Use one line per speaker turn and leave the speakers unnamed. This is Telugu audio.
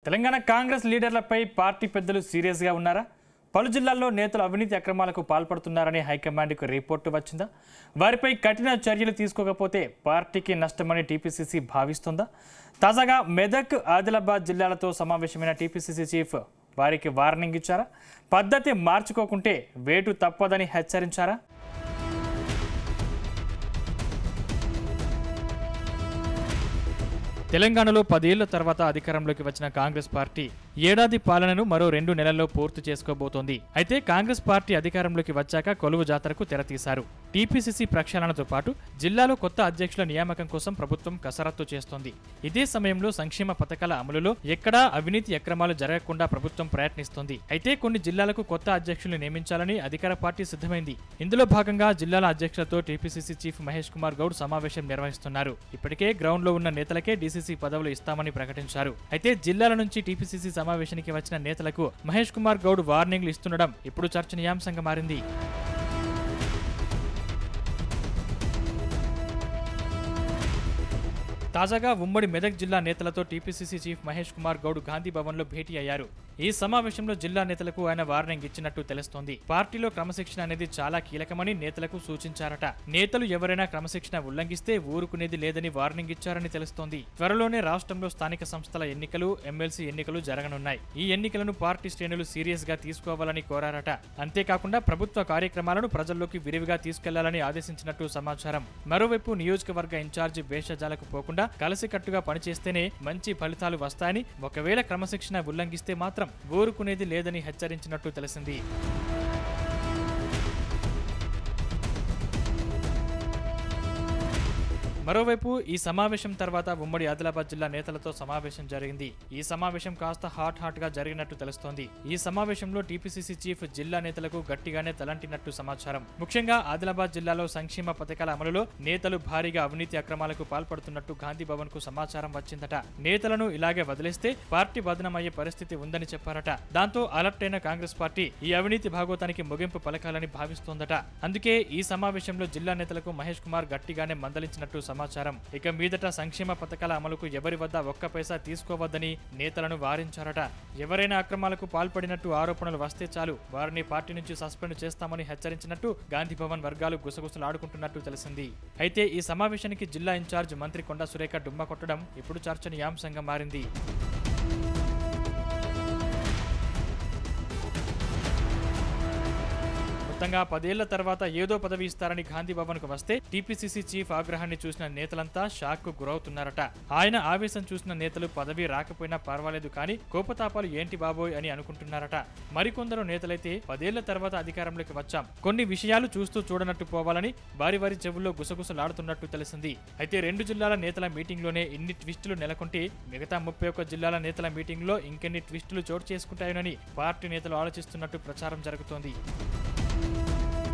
తెలంగాణ కాంగ్రెస్ లీడర్లపై పార్టీ పెద్దలు సీరియస్గా ఉన్నారా పలు జిల్లాల్లో నేతలు అవినీతి అక్రమాలకు పాల్పడుతున్నారని హైకమాండ్కు రిపోర్టు వచ్చిందా వారిపై కఠిన చర్యలు తీసుకోకపోతే పార్టీకి నష్టమని టీపీసీసీ భావిస్తుందా తాజాగా మెదక్ ఆదిలాబాద్ జిల్లాలతో సమావేశమైన టీపీసీసీ చీఫ్ వారికి వార్నింగ్ ఇచ్చారా పద్ధతి మార్చుకోకుంటే వేటు తప్పదని హెచ్చరించారా తెలంగాణలో పదేళ్ల తర్వాత అధికారంలోకి వచ్చిన కాంగ్రెస్ పార్టీ ఏడాది పాలనను మరో రెండు నెలల్లో పూర్తి చేసుకోబోతోంది అయితే కాంగ్రెస్ పార్టీ అధికారంలోకి వచ్చాక కొలువు జాతరకు తెరతీశారు టీపీసీసీ ప్రక్షాళనతో పాటు జిల్లాలో కొత్త అధ్యక్షుల నియామకం కోసం ప్రభుత్వం కసరత్తు చేస్తోంది ఇదే సమయంలో సంక్షేమ పథకాల అమలులో ఎక్కడా అవినీతి అక్రమాలు జరగకుండా ప్రభుత్వం ప్రయత్నిస్తోంది అయితే కొన్ని జిల్లాలకు కొత్త అధ్యక్షులు నియమించాలని అధికార పార్టీ సిద్ధమైంది ఇందులో భాగంగా జిల్లాల అధ్యక్షులతో టీపీసీసీ చీఫ్ మహేష్ కుమార్ గౌడ్ సమావేశం నిర్వహిస్తున్నారు ఇప్పటికే గ్రౌండ్ లో ఉన్న నేతలకే డీసీసీ పదవులు ఇస్తామని ప్రకటించారు అయితే జిల్లాల నుంచి టీపీసీసీ సమావేశానికి వచ్చిన నేతలకు మహేష్ కుమార్ గౌడ్ వార్నింగ్లు ఇస్తుండడం ఇప్పుడు చర్చనీయాంశంగా మారింది తాజాగా ఉమ్మడి మెదక్ జిల్లా నేతలతో టీపీసీసీ చీఫ్ మహేష్ కుమార్ గౌడ్ గాంధీ భవన్లో భేటీ అయ్యారు ఈ సమావేశంలో జిల్లా నేతలకు ఆయన వార్నింగ్ ఇచ్చినట్టు తెలుస్తోంది పార్టీలో క్రమశిక్షణ అనేది చాలా కీలకమని నేతలకు సూచించారట నేతలు ఎవరైనా క్రమశిక్షణ ఉల్లంఘిస్తే ఊరుకునేది లేదని వార్నింగ్ ఇచ్చారని తెలుస్తోంది త్వరలోనే రాష్ట్రంలో స్థానిక సంస్థల ఎన్నికలు ఎమ్మెల్సీ ఎన్నికలు జరగనున్నాయి ఈ ఎన్నికలను పార్టీ శ్రేణులు సీరియస్ గా తీసుకోవాలని కోరారట అంతేకాకుండా ప్రభుత్వ కార్యక్రమాలను ప్రజల్లోకి విరివిగా తీసుకెళ్లాలని ఆదేశించినట్టు సమాచారం మరోవైపు నియోజకవర్గ ఇన్ఛార్జి భేషజాలకు పోకుండా కలిసికట్టుగా పనిచేస్తేనే మంచి ఫలితాలు వస్తాయని ఒకవేళ క్రమశిక్షణ ఉల్లంఘిస్తే మాత్రం ఊరుకునేది లేదని హెచ్చరించినట్టు తెలిసింది మరోవైపు ఈ సమావేశం తర్వాత ఉమ్మడి ఆదిలాబాద్ జిల్లా నేతలతో సమావేశం జరిగింది ఈ సమావేశం కాస్త హాట్ హాట్ గా జరిగినట్టు తెలుస్తోంది ఈ సమావేశంలో టీపీసీసీ చీఫ్ జిల్లా నేతలకు గట్టిగానే తలంటినట్టు సమాచారం ముఖ్యంగా ఆదిలాబాద్ జిల్లాలో సంక్షేమ పథకాల అమలులో నేతలు భారీగా అవినీతి అక్రమాలకు పాల్పడుతున్నట్టు గాంధీ భవన్ కు సమాచారం వచ్చిందట నేతలను ఇలాగే వదిలేస్తే పార్టీ బదనమయ్యే పరిస్థితి ఉందని చెప్పారట దాంతో అలర్ట్ అయిన కాంగ్రెస్ పార్టీ ఈ అవినీతి భాగోతానికి ముగింపు పలకాలని భావిస్తోందట అందుకే ఈ సమావేశంలో జిల్లా నేతలకు మహేష్ కుమార్ గట్టిగానే మందలించినట్టు సమాచారం ఇక మీదట సంక్షేమ పథకాల అమలుకు ఎవరి వద్ద ఒక్క పైసా తీసుకోవద్దని నేతలను వారించారట ఎవరైనా అక్రమాలకు పాల్పడినట్టు ఆరోపణలు వస్తే చాలు వారిని పార్టీ నుంచి సస్పెండ్ చేస్తామని హెచ్చరించినట్టు గాంధీ భవన్ వర్గాలు గుసగుసలాడుకుంటున్నట్టు తెలిసింది అయితే ఈ సమావేశానికి జిల్లా ఇన్ఛార్జ్ మంత్రి కొండా సురేఖ డుమ్మా కొట్టడం ఇప్పుడు చర్చనీయాంశంగా మారింది మొత్తంగా పదేళ్ల తర్వాత ఏదో పదవి ఇస్తారని గాంధీ భవన్కు వస్తే టీపీసీసీ చీఫ్ ఆగ్రహాన్ని చూసిన నేతలంతా షాక్ కు గురవుతున్నారట ఆయన ఆవేశం చూసిన నేతలు పదవి రాకపోయినా పర్వాలేదు కానీ కోపతాపాలు ఏంటి బాబోయ్ అని అనుకుంటున్నారట మరికొందరు నేతలైతే పదేళ్ల తర్వాత అధికారంలోకి వచ్చాం కొన్ని విషయాలు చూస్తూ చూడనట్టు పోవాలని వారి వారి చెవుల్లో గుసగుసలాడుతున్నట్టు తెలిసింది అయితే రెండు జిల్లాల నేతల మీటింగ్లోనే ఇన్ని ట్విస్టులు నెలకొంటే మిగతా ముప్పై ఒక్క జిల్లాల నేతల మీటింగ్లో ఇంకెన్ని ట్విస్టులు చోటు చేసుకుంటాయోనని పార్టీ నేతలు ఆలోచిస్తున్నట్టు ప్రచారం జరుగుతోంది